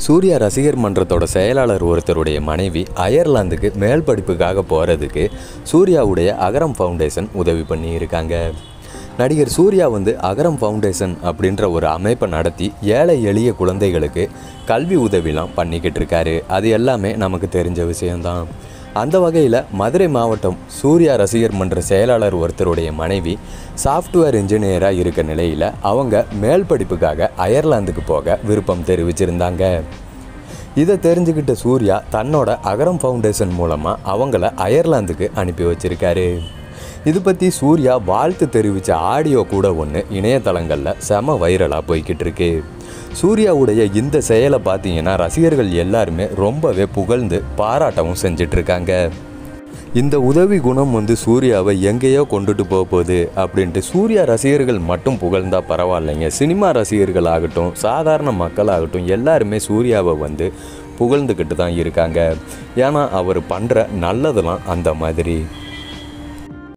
சூர்யா ரசிகர் மன்றத்தோட செயலாளர் ஒருத்தருடைய மனைவி அயர்லாந்துக்கு மேல் படிப்புக்காக போகிறதுக்கு சூர்யாவுடைய அகரம் ஃபவுண்டேஷன் உதவி பண்ணியிருக்காங்க நடிகர் சூர்யா வந்து அகரம் ஃபவுண்டேஷன் அப்படின்ற ஒரு அமைப்பை நடத்தி ஏழை எளிய குழந்தைகளுக்கு கல்வி உதவிலாம் பண்ணிக்கிட்டு இருக்காரு அது எல்லாமே நமக்கு தெரிஞ்ச விஷயம்தான் அந்த வகையில் மதுரை மாவட்டம் சூர்யா ரசிகர் மன்ற செயலாளர் ஒருத்தருடைய மனைவி சாஃப்ட்வேர் இன்ஜினியராக இருக்க நிலையில் அவங்க மேல் படிப்புக்காக அயர்லாந்துக்கு போக விருப்பம் தெரிவிச்சிருந்தாங்க இதை தெரிஞ்சுக்கிட்ட சூர்யா தன்னோட அகரம் ஃபவுண்டேஷன் மூலமாக அவங்கள அயர்லாந்துக்கு அனுப்பி வச்சிருக்காரு இது பற்றி சூர்யா வாழ்த்து தெரிவித்த ஆடியோ கூட ஒன்று இணையதளங்களில் செம வைரலாக போய்கிட்டு இருக்கு சூர்யாவுடைய இந்த செயலை பார்த்தீங்கன்னா ரசிகர்கள் எல்லாருமே ரொம்பவே புகழ்ந்து பாராட்டவும் செஞ்சிட்டு இருக்காங்க இந்த உதவி குணம் வந்து சூர்யாவை எங்கேயோ கொண்டுட்டு போக போகுது அப்படின்ட்டு சூர்யா ரசிகர்கள் மட்டும் புகழ்ந்தா பரவாயில்லைங்க சினிமா ரசிகர்கள் ஆகட்டும் சாதாரண மக்களாகட்டும் எல்லாருமே சூர்யாவை வந்து புகழ்ந்துக்கிட்டு தான் இருக்காங்க ஏன்னா அவர் பண்ணுற நல்லதெல்லாம் அந்த மாதிரி